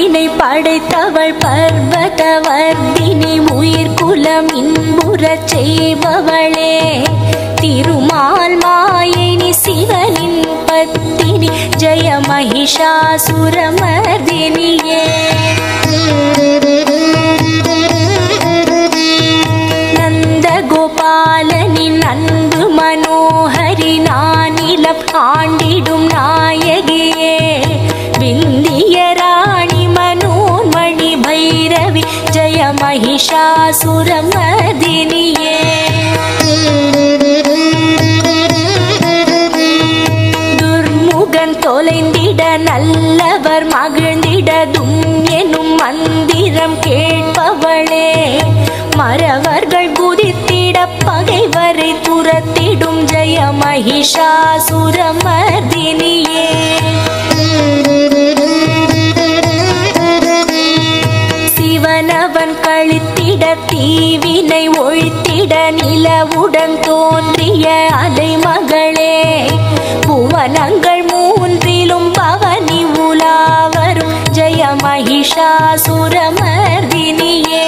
படைப்பினை படைத்தவள் பர்வத வர்த்தினி உயிர் குலம் இன்புறச் செய்பவளே திருமால் மாயினி சிவனின் பத்தினி ஜெய மகிஷாசுரமர்தினியே நந்த கோபாலனின் அன்பு மனோஹரி நானிலம் ஆண்டிடும் நாயகியே விந்திய ராணி மனோன்மணி பைரவி ஜெய மகிஷாசுரமர்தினியே துர்முகன் தொலைந்திட நல்லவர் மகிழ்ந்திடதும் எனும் மந்திரம் கேட்பவளே மறவர்கள் குதித்திட பகைவரை துரத்திடும் ஜெய மகிஷாசுரமர்தினியே சிவனவன் கழித்திட தீவினை ஒழித்திட நிலவுடன் தோன்றிய அலை மகளே புவனங்கள் மூன்றிலும் பவனி உலாவரும் ஜெய மகிஷாசுரமர்தினியே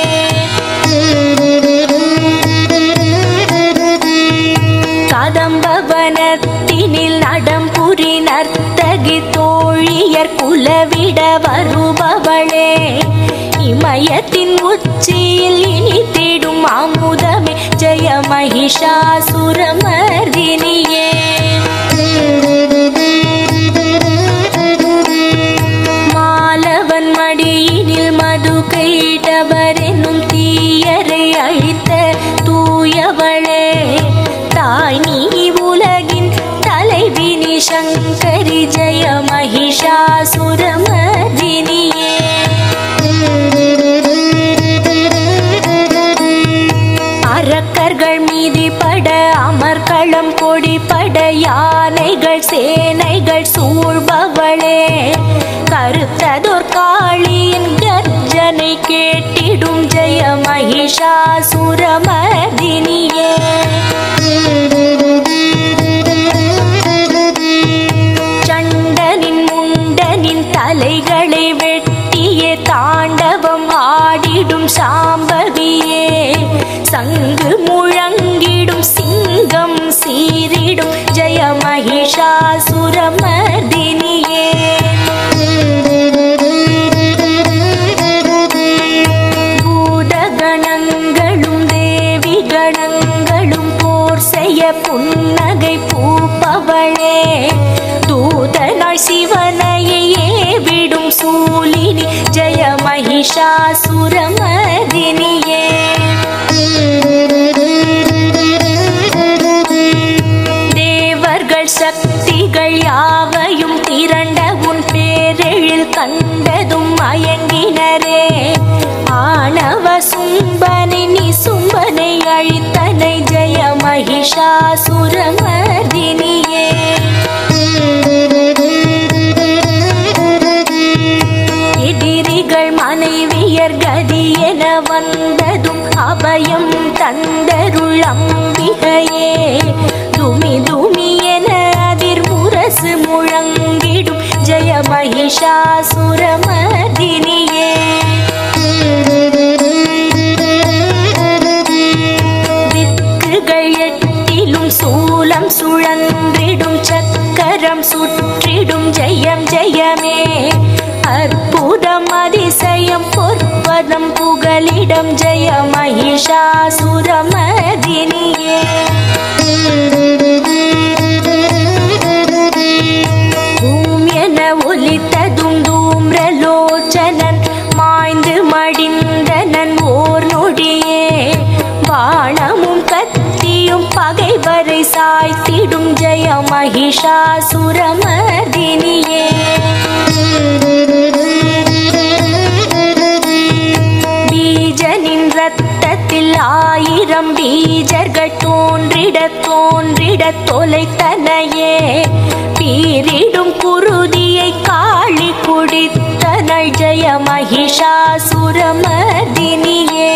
கதம்பவனத்தினில் நடம்புரி நர்த்தகி தோழியர் குலவிட வருபவளே இமயத்தின் உச்சியில் இனி தேடும் அமுதமே ஜெய மகிஷாசுரமர்தினியே மாலவன் மடியினில் மது கைட்டவர் என்னும் தீயரை அழித்த தூயவளே தாய் நீ உலகின் தலைவினி சங்கரி ஜெய மகிஷாசுரமர்தினியே அரக்கர்கள் மீதிப்பட அமர்களம் கொடிப்பட யானைகள் சேனைகள் சூழ்பவளே கருத்ததோர் காளியின் கர்ஜனை கேட்டிடும் ஜெய மகிஷாசுரமர்தினியே சண்டனின் முண்டனின் தலைகளை வெட்டிய தாண்டவம் ஆடிடும் சாம்பவியே சங்கு முழங்கிடும் சிங்கம் சீரிடும் ஜெய மகிஷாசுரமர்தினியே பூதகணங்களும் தேவி கணங்களும் போர் செய்ய புன்னகை பூப்பவளே தூதனாய் சிவனையே விடும் சூலினி ஜெய மகிஷாசுரமர்தினியே தேவர்கள் சக்திகள் யாவையும் திரண்ட உன் பேரெழில் கண்டதும் மயங்கினரே ஆணவ சும்பனை நிசும்பனை அழித்தனை ஜெய மகிஷாசுரமர்தினியே எதிரிகள் மனைவியர் கதி என வந்ததும் அபயம் தந்தருள் அம்பிகையே துமி துமி என அதிர் முரசு முழங்கிடும் ஜெய மகிஷாசுரமர்தினியே திக்குகள் எட்டிலும் சூலம் சுழன்றிடும் சக்கரம் சுற்றிடும் ஜெயம் ஜெயமே அற்புதம் அதிசயம் பொற்பதம் புகலிடம் ஜெய மகிஷாசுரமதினியே பூம் என ஒலித்ததும் தூம்ரலோச்சனன் மாய்ந்து மடிந்தனன் ஓர் நொடியே வானமும் கத்தியும் பகைவரை சாய்த்திடும் ஜெய மகிஷாசுரமர்தினியே பீஜனின் ரத்தத்தில் ஆயிரம் பீஜர்கள் தோன்றிட தோன்றிட தொலைத்தனையே பீரிடும் குருதியை காளி குடித்தனள் ஜெய மகிஷாசுரமர்தினியே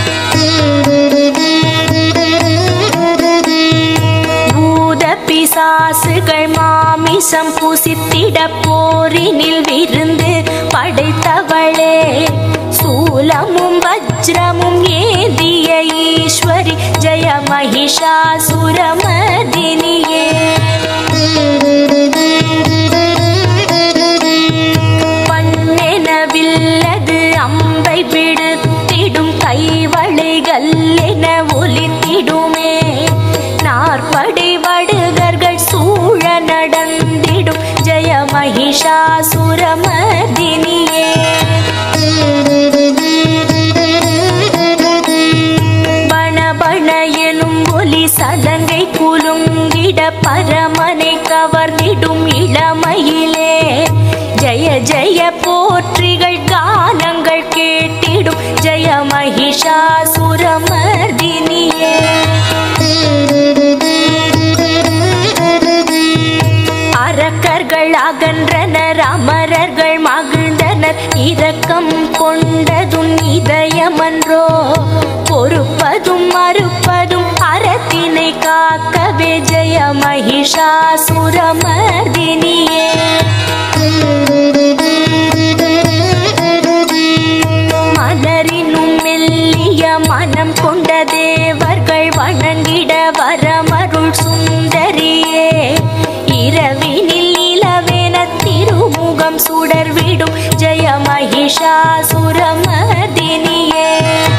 பூத பிசாசுகள் மாமிசம் புசித்திட போரினில் விருந்து படைத்தவளே சூலமும் வஜ்ரமும் ஏந்திய ஈஸ்வரி ஜெய மகிஷாசுரமர்தினியே பண்ணெனவில்லது அம்பை விடுத்திடும் கைவளைகள் என ஒலித்திடுமே நாற்படை வடுகர்கள் சூழ நடந்திடும் ஜெய மகிஷாசுரமர்தினியே பண பண எனும் ஒலி சதங்கை குலுங்கிட பரமனை கவர்ந்திடும் இளமையிலே ஜெய ஜெய போற்றிகள் கானங்கள் கேட்டிடும் ஜெய மகிஷாசுரமர்தினியே அரக்கர்கள் அகன்றனர் அமரர்கள் மகிழ்ந்தனர் இரக்கம் கொண்டதும் இதயமன்றோ பொறுப்பதும் மறுப்பதும் அறத்தினை காக்கவே ஜெய மகிஷாசுரமர்தினியே மலரினும் மெல்லிய மனம் கொண்ட தேவர்கள் வணங்கிட வரமருள் சுந்தரியே இரவினில் நிலவென திருமுகம் சுடர்விடும் ஜெய மகிஷாசுரமர்தினியே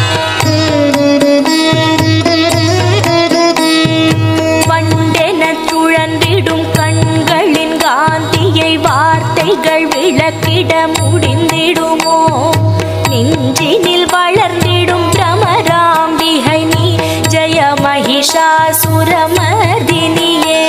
வண்டென சுழன்றிடும் கண்களின் காந்தியை வார்த்தைகள் விளக்கிட முடிந்திடுமோ நெஞ்சினில் வளர்ந்திடும் பிரமராம்பிகை நீ ஜெய மகிஷாசுரமர்தினியே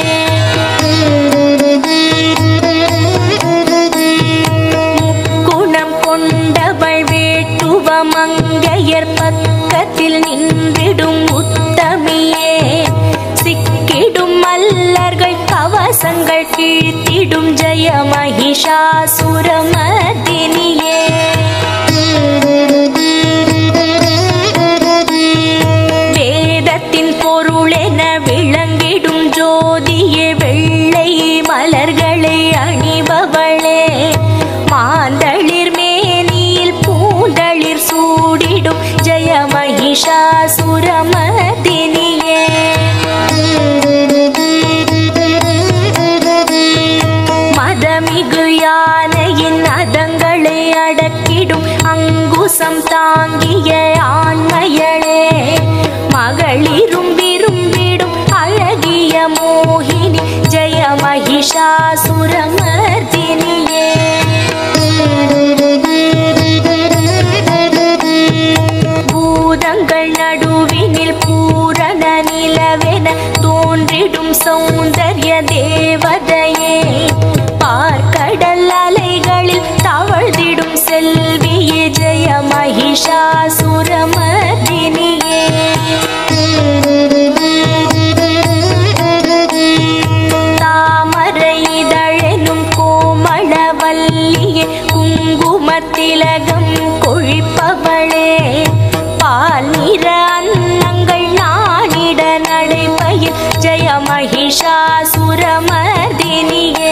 குணம் கொண்டவள் வேட்டுவ மங்கையர் பக்கத்தில் நின்றிடும் உத்தமியே சிக்கிடும் மல்லர்கள் கவசங்கள் கீழ்த்திடும் ஜெய மகிஷாசுரமர்தினியே வேதத்தின் பொருளென விளங்கிடும் ஜோதியே வெள்ளை மலர்களை அணிபவளே மாந்தளிர் மேனியில் பூந்தளிர் சூடிடும் ஜெய மகிஷாசுரமர்தினியே மதமிகு யானையின் அதங்களை அடக்கிடும் அங்குசம் தாங்கிய ஆண்மையளே மகளிரும் விரும்பிடும் அழகிய மோகினி ஜெய மகிஷாசுரமர்தினியே பூதங்கள் நடுவினில் பூரண நிலவென தோன்றிடும் சௌந்தர்ய தேவதையே பார்க்கடல் அலைகளில் தவழ்ந்திடும் செல்வியே ஜெய மகிஷாசுரமர்தினியே தாமரை இதழெனும் கோமளவல்லியே குங்குமத்திலகம் கொழிப்பவளே பால் நிற அன்னங்கள் நாடிட நடைபயில் ஜெய மகிஷாசுரமர்தினியே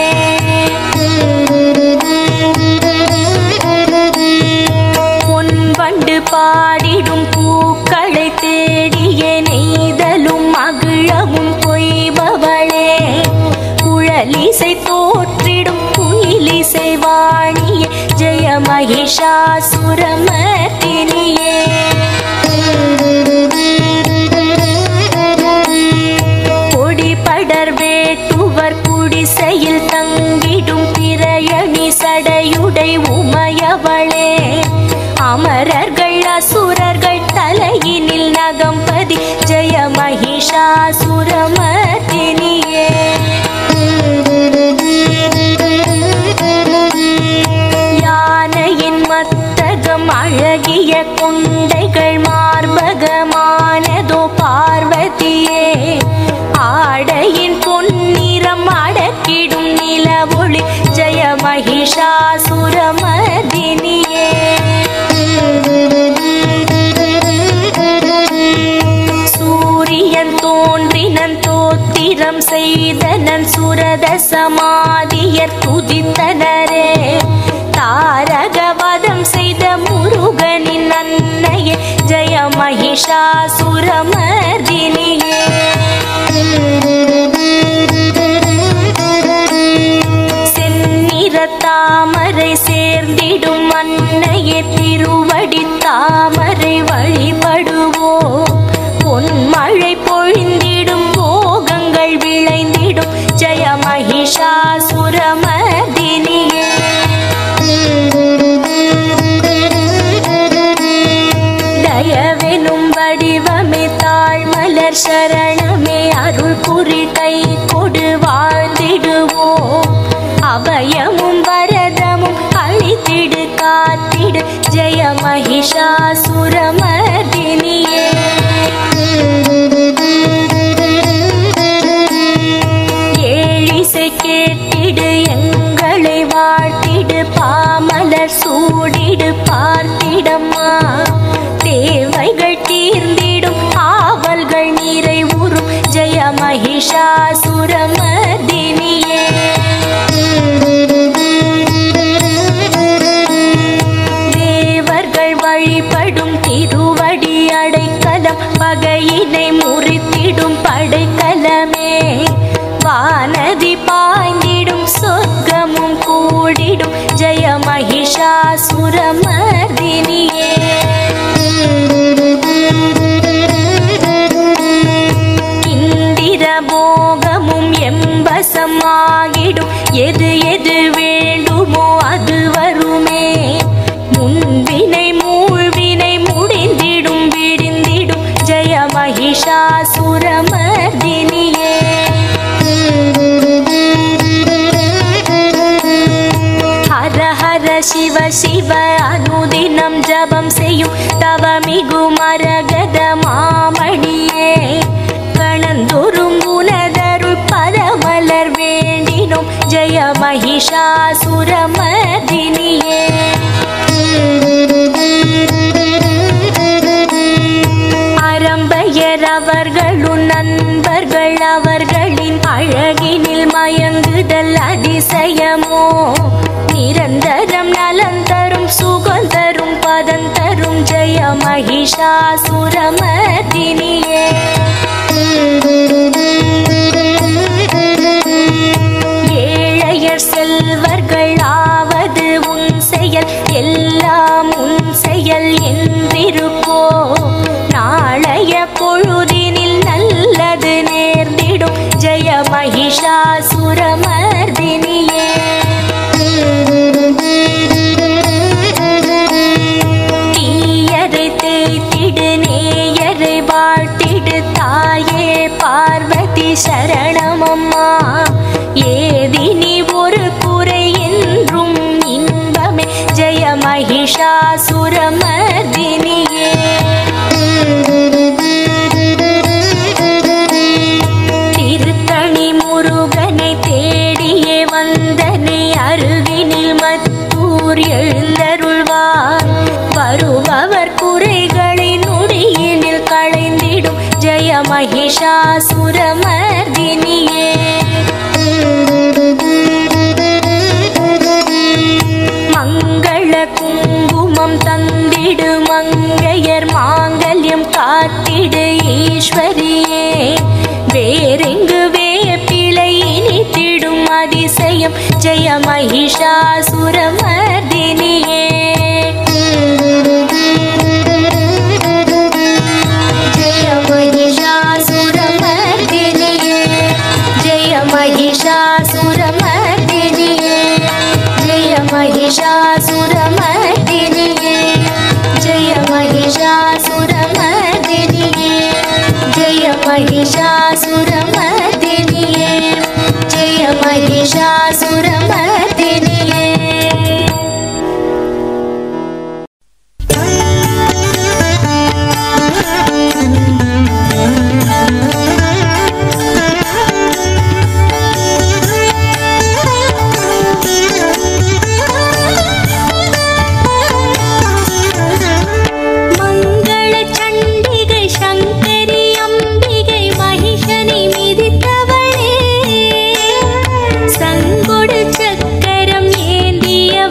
பொன்வண்டு பாடிடும் பூக்களை தேடிய நெய்தலும் மகிழவும் பொய்பவளே குழலிசை தோற்றிடும் குயிலிசை வாணிய ஜெய மகிஷாசுரமர்த்தினியே கொடி படர் வேட்டுவர் குடிசையில் தங்கிடும் பிரயணி சடையுடை உமையவளே அமரர்கள் அசுரர்கள் தலையினில் நகம்பதி ஜெய மகிஷாசுரமர்த்தினியே யானையின் மத்தகம் அழகிய கொண்டைகள் மார்பகமானதோ பார்வதியே ஆடையின் பொன்னிறம் அடக்கிடும் நிலவொளி ஜெய மகிஷாசுரமர்தினியே சூரியன் தோன்றினன் தோத்திரம் செய்தனன் சுரத சமாதியர் துதித்தனரே தாரகவதம் செய்த महिषासुरमर्दिनिये செந்நிறத்தாமரை சேர்ந்திடும் அன்னையே திருவடி தாமரை வழிபடுவோம் பொன்மழை பொழிந்திடும் போகங்கள் விளைந்திடும் ஜெய மகிஷாசுரமர்தினியே தயவெனும் வடிவமே தாழ்மலர் சரணமே அருள் புரி கை கொடு வாழ்ந்திடுவோம் அபயமும் வரதமும் அழித்திடு காத்திடு ஜெய மகிஷாசுரமர்தினியே ஏழிசை கேட்டிடு எங்களை வாழ்த்திடு பாமலர் சூடிடு பார்த்திடம்மா தேவைகள் தீர்ந்திடும் ஆவல்கள் நிறைவுறும் ஜெய மகிஷாசுரமர்தினியே தேவர்கள் வழிபடும் திருவடி அடைக்கலம் பகையினை முறித்திடும் படைக்கலமே வானதி பாய்ந்திடும் சொர்க்கமும் கூடிடும் ஜெய மகிஷாசுரமர்தினியே இந்திர போகமும் எம்பசமாகிடும் எது எது வேண்டுமோ அது வருமே முன்வினை மூழ்வினை முடிந்திடும் விடிந்திடும் ஜெய மகிஷாசுரமர்தினியே ஹர ஹர சிவ சிவ அனுதினம் ஜபம் செய்யும் தவமிகு மரகத மாமணியே கணந்தொரும் உனதருள் பரமலர் வேண்டினோம் ஜெய மகிஷாசுரமர்தினியே அறம்பையர் அவர்களும் நண்பர்கள் அவர்களின் அழகினில் மயங்குதல் அதிசயமோ நிரந்தரம் நலம் தரும் சுகம் தரும் பதம் தரும் ஜெய மகிஷாசுரமர்தினியே ஏழையர் செல்வர்கள் ஆவது உன் செயல் எல்லாம் உன் செயல் என்றிருப்போ நாளைய பொழுதினில் நல்லது நேர்ந்திடும் ஜெய மகிஷாசுரமர்தினியே தீயரை தேய்த்திடு நேயரை வாழ்த்திடு தாயே பார்வதி சரணமம்மா ஏதினி ஒரு குறை என்றும் இன்பமே ஜெய மகிஷாசுரமர்தினியே திருத்தணி முருகனை தேடியே வந்தனை அருகினில் மத்தூர் எழுந்தருள்வார் வருபவர் குறைகளை நொடியினில் களைந்திடும் ஜெய மகிஷாசுரமர்தினியே மங்கள குங்குமம் தந்திடு மங்கையர் மாங்கல்யம் காத்திடு ஈஸ்வரியே வேறெங்கு வேப்பிலை இனித்திடும் அதிசயம் ஜெய மகிஷாசுரமர்தினியே ஜெய மகிஷாசுரமர்தினியே ஜெய மகிஷாசுரமர்தினியே ஜெய மகிஷாசுரமர்தினியே ஜெய மகிஷாசுரமர்தினியே ஜெய மகிஷாசுரமர்தினியே ஜெய மகிஷாசுரமர்தினியே மங்கள சண்டிகை சங்கரி அம்பிகை மகிஷனை மிதித்தவளே சங்கொடு சக்கரம் ஏந்திய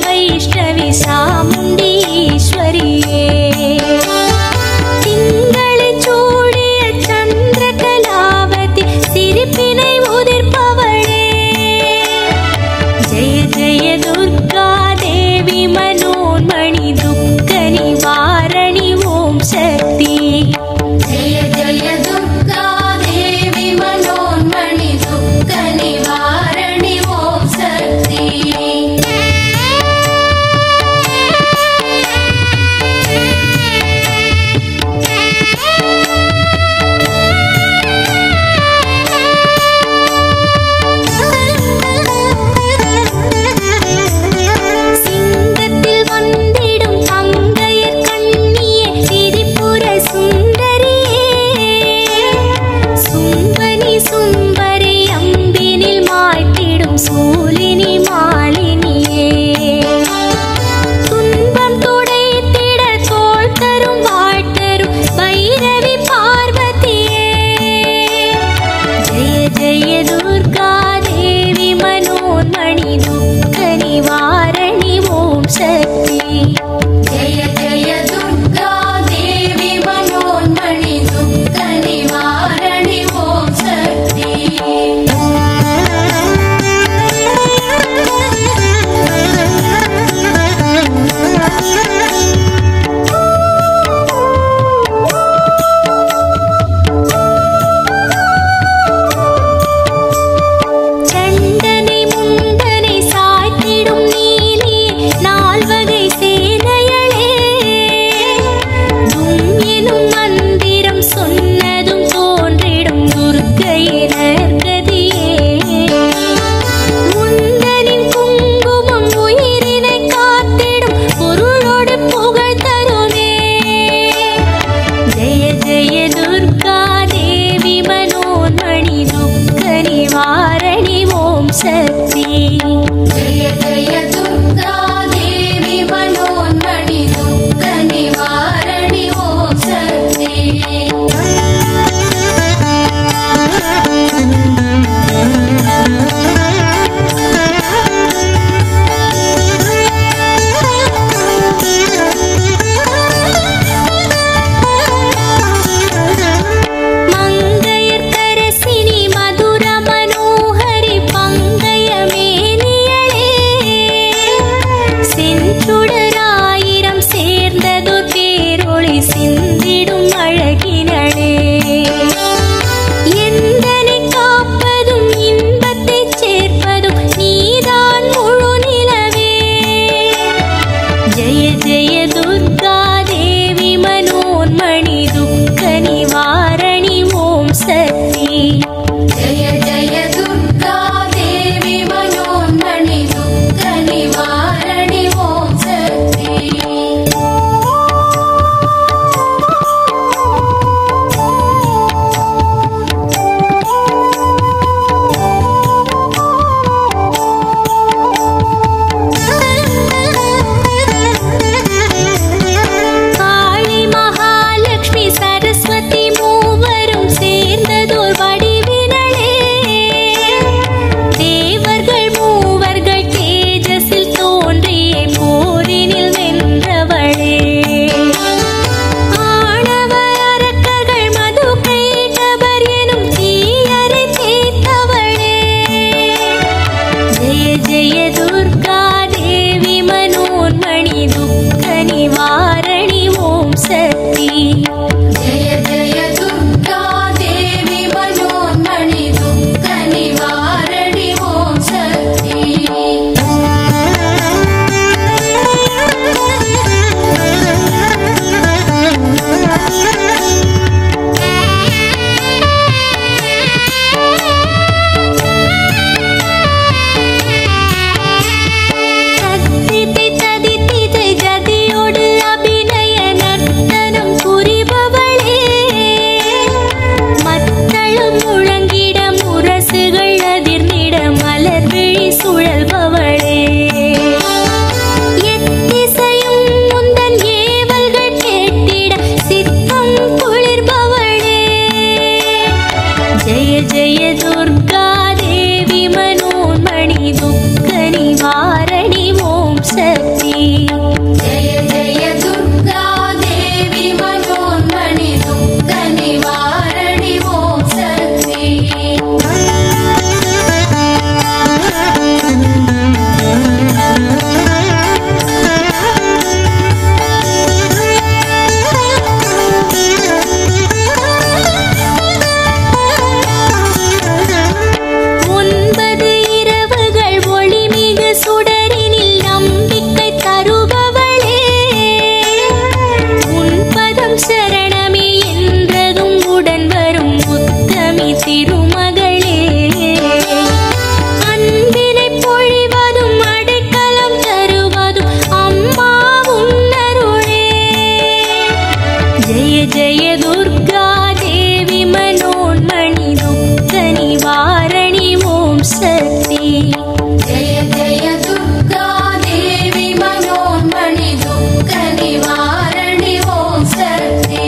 ஜெய ஜெய துர்கா தேவி மனோன்மணி துக்க நிவாரணி ஓம் சக்தி जय जय दुर्गा देवी मनोन्मणि दुःख निवारणि ॐ शक्ति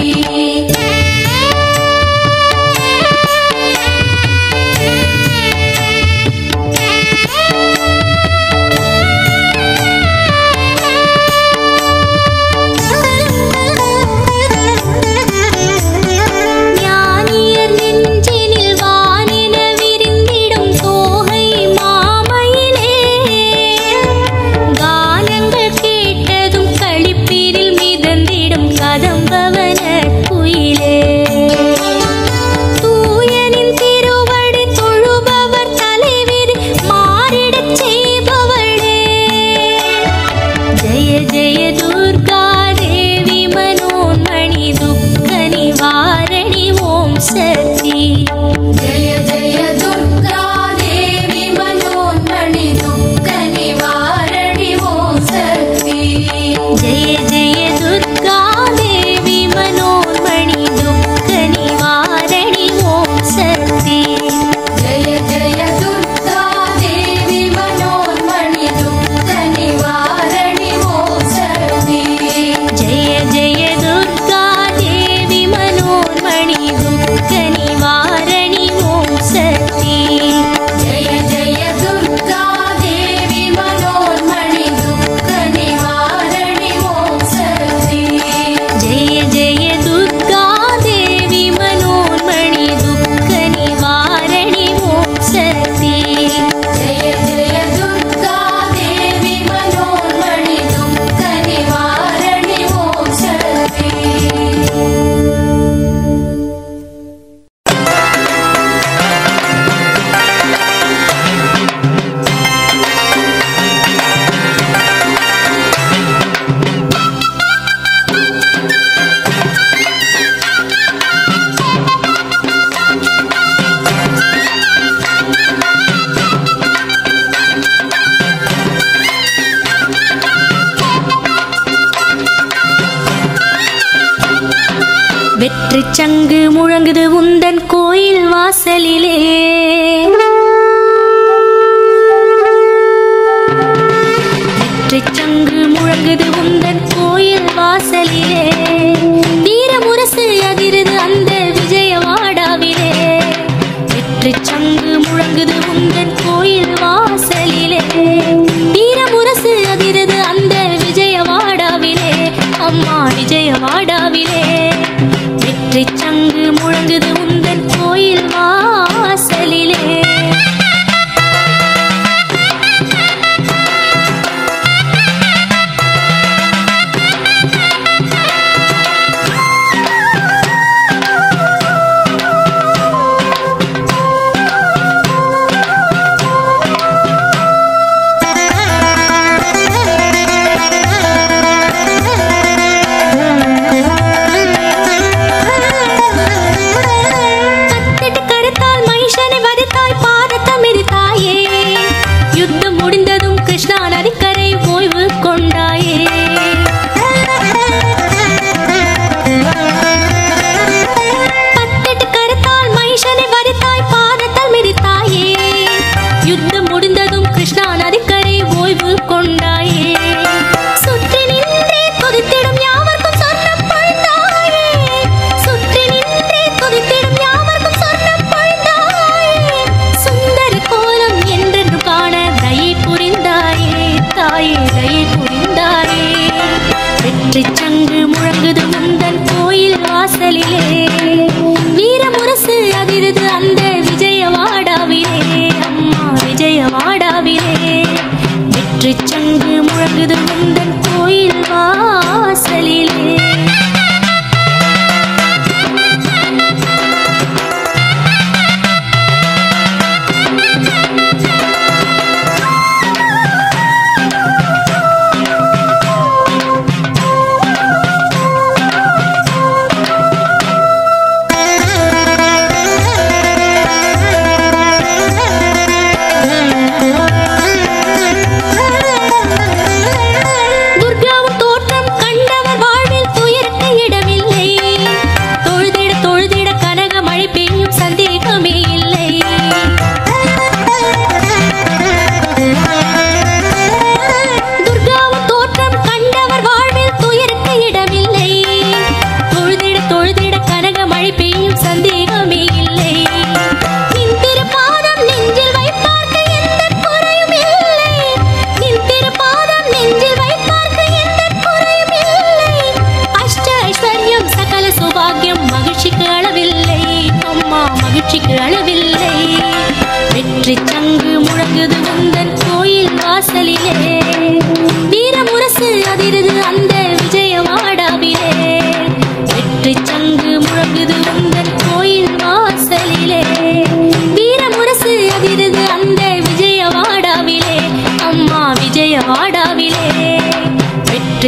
ஞானியர் நெஞ்சினில் வானின விரிந்திடும் தோகை மாமையிலே கானங்கள் கேட்டதும் களிப்பீரில் மிதந்திடும் கதம்பவன குயிலே தூயனின் திருவடி தொழுபவர் தலைவிரி மாறிடச் செய்பவளே ஜெய ஜெய துர்கா தேவி மனோன்மணி துக்க நிவாரணி ஓம் சக்தி जय जय दुर्गा देवी मनोन्मणि दुःख निवारणि ॐ शक्ति ஜெய ஜெய துர்கா தேவி மனோன்மணி துக்க நிவாரணி ஓம் சக்தி जय जय दुर्गा देवी मनोन्मणि दुःख निवारणि ॐ शक्ति ஜெய ஜெய துர்கா தேவி மனோன்மணி துக்க நிவாரணி ஓம் சக்தி जय जय दुर्गा देवी मनोन्मणि दुःख निवारणि ॐ शक्ति ஜெய ஜெய துர்கா தேவி மனோன்மணி துக்க நிவாரணி ஓம் சக்தி जय जय दुर्गा देवी मनोन्मणि दुःख निवारणि ॐ शक्ति வெற்றி சங்கு முழங்குது உந்தன் கோயில் வாசலிலே வெற்றி சங்கு முழங்குது உந்தன் கோயில் வாசலிலே வீர முரசு அதிருது அந்த விஜயவாடாவிலே வெற்றி சங்கு முழங்குது உந்தன் கோயில் வாசலிலே வீர முரசு அதிருது அந்த விஜயவாடாவிலே அம்மா விஜயவாடாவிலே வெற்றி சங்கு முழங்குது உந்தன் கோயில் வாசலிலே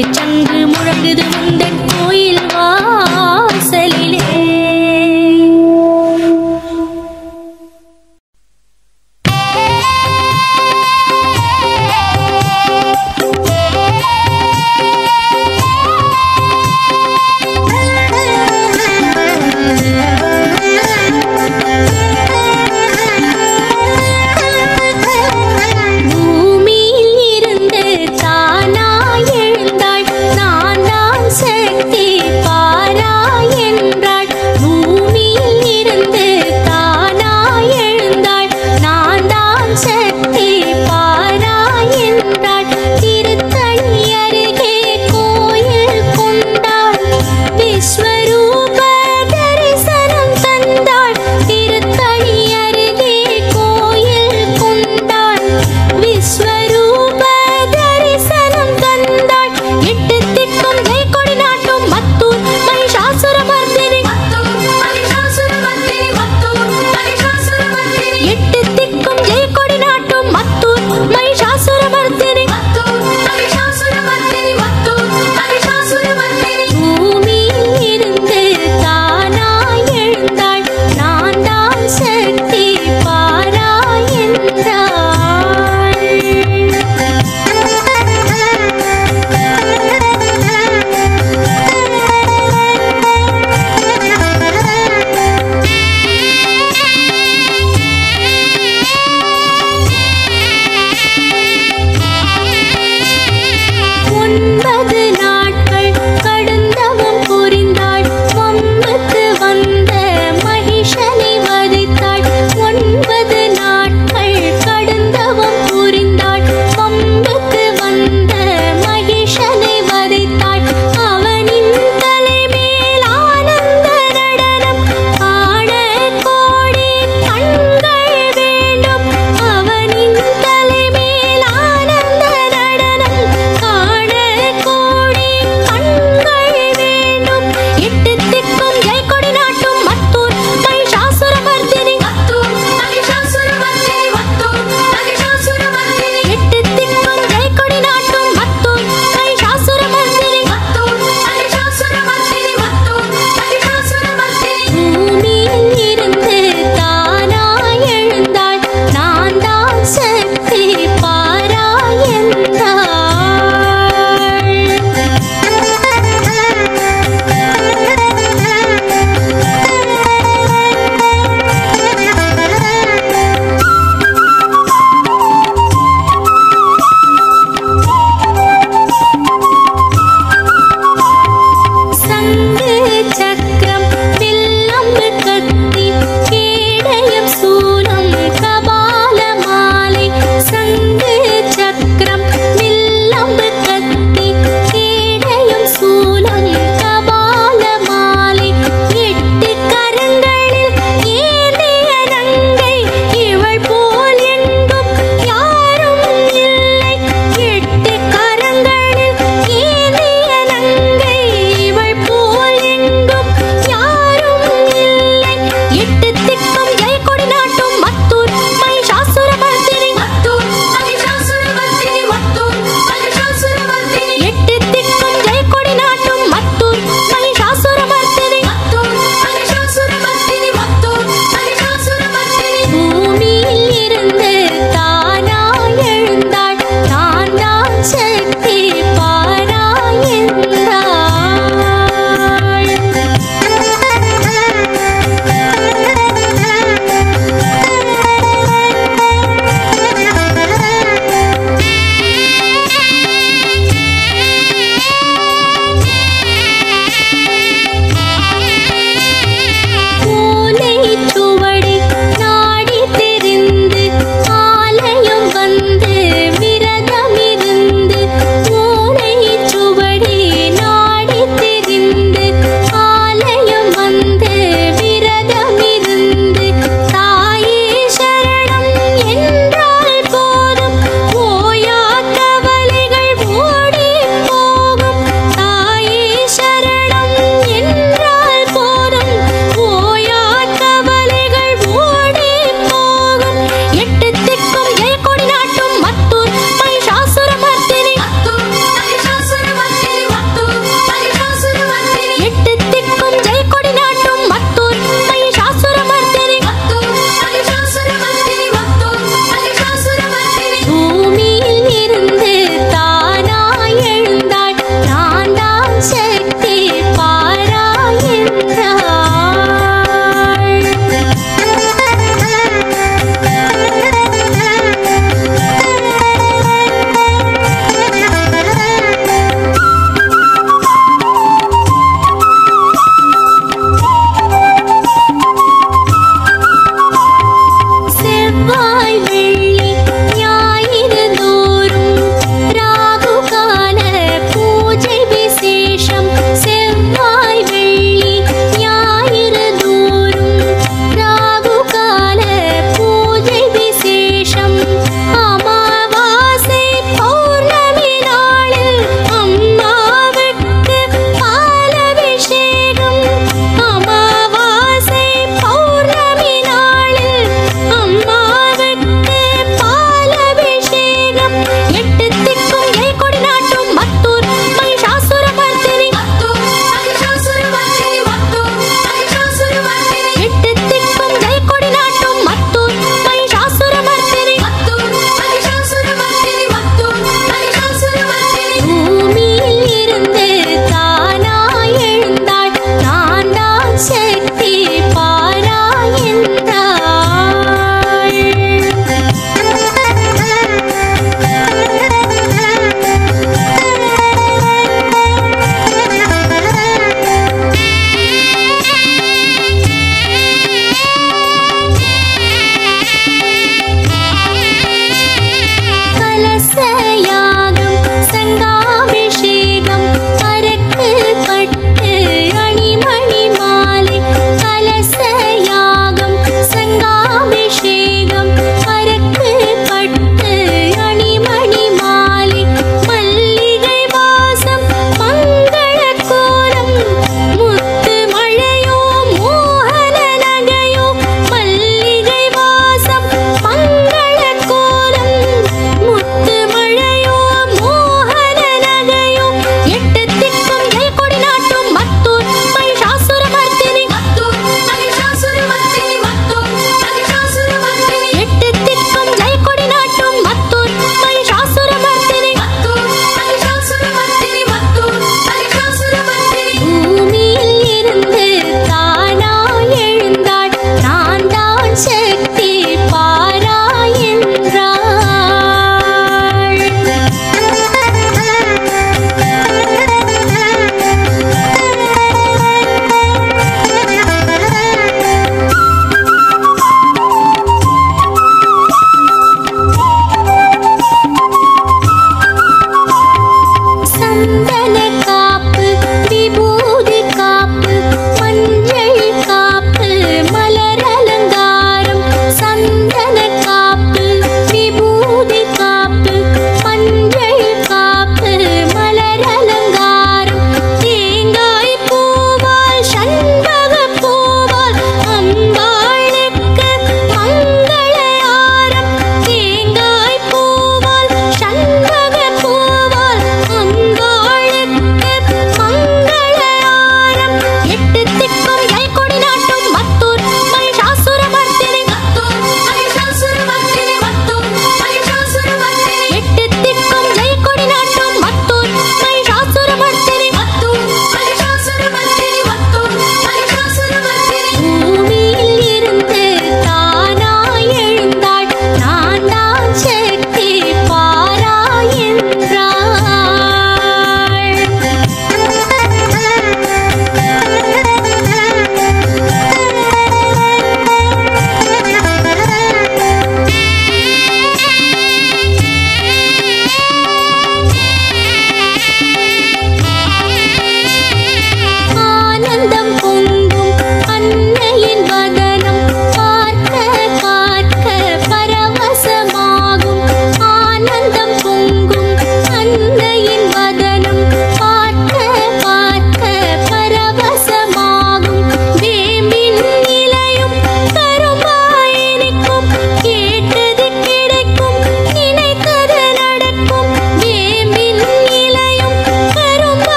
வெற்றி சங்கு